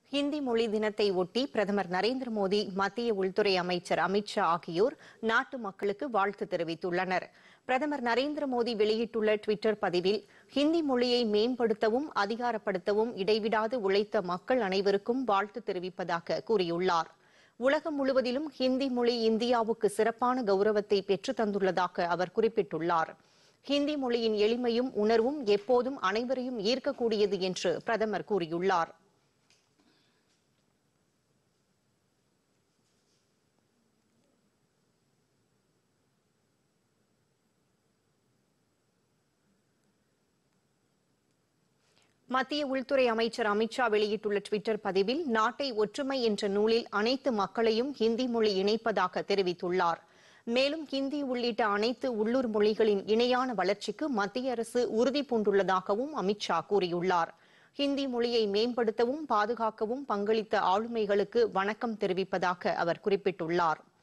ஹிந்தி மொழி தினத்தை ஒட்டி பிரதமர் நரேந்திர மோடி மத்திய உள்துறை அமைச்சர் அமித் ஷா ஆகியோர் நாட்டு மக்களுக்கு வாழ்த்து தெரிவித்துள்ளனர் பிரதமர் நரேந்திர மோடி வெளியிட்டுள்ள டுவிட்டர் பதிவில் ஹிந்தி மொழியை மேம்படுத்தவும் அதிகாரப்படுத்தவும் இடைவிடாது உழைத்த மக்கள் அனைவருக்கும் வாழ்த்து தெரிவிப்பதாக கூறியுள்ளார் உலகம் முழுவதிலும் ஹிந்தி மொழி இந்தியாவுக்கு சிறப்பான கௌரவத்தை பெற்றுத் தந்துள்ளதாக அவர் குறிப்பிட்டுள்ளார் ஹிந்தி மொழியின் எளிமையும் உணர்வும் எப்போதும் அனைவரையும் ஈர்க்கக்கூடியது என்று பிரதமர் கூறியுள்ளார் மத்திய உள்துறை அமைச்சர் அமித்ஷா வெளியிட்டுள்ள டுவிட்டர் பதிவில் நாட்டை ஒற்றுமை என்ற நூலில் அனைத்து மக்களையும் ஹிந்தி மொழி இணைப்பதாக தெரிவித்துள்ளார் மேலும் ஹிந்தி உள்ளிட்ட அனைத்து உள்ளூர் மொழிகளின் இணையான வளர்ச்சிக்கு மத்திய அரசு உறுதி பூண்டுள்ளதாகவும் அமித்ஷா கூறியுள்ளார் ஹிந்தி மொழியை மேம்படுத்தவும் பாதுகாக்கவும் பங்களித்த ஆளுமைகளுக்கு வணக்கம் தெரிவிப்பதாக அவர் குறிப்பிட்டுள்ளார்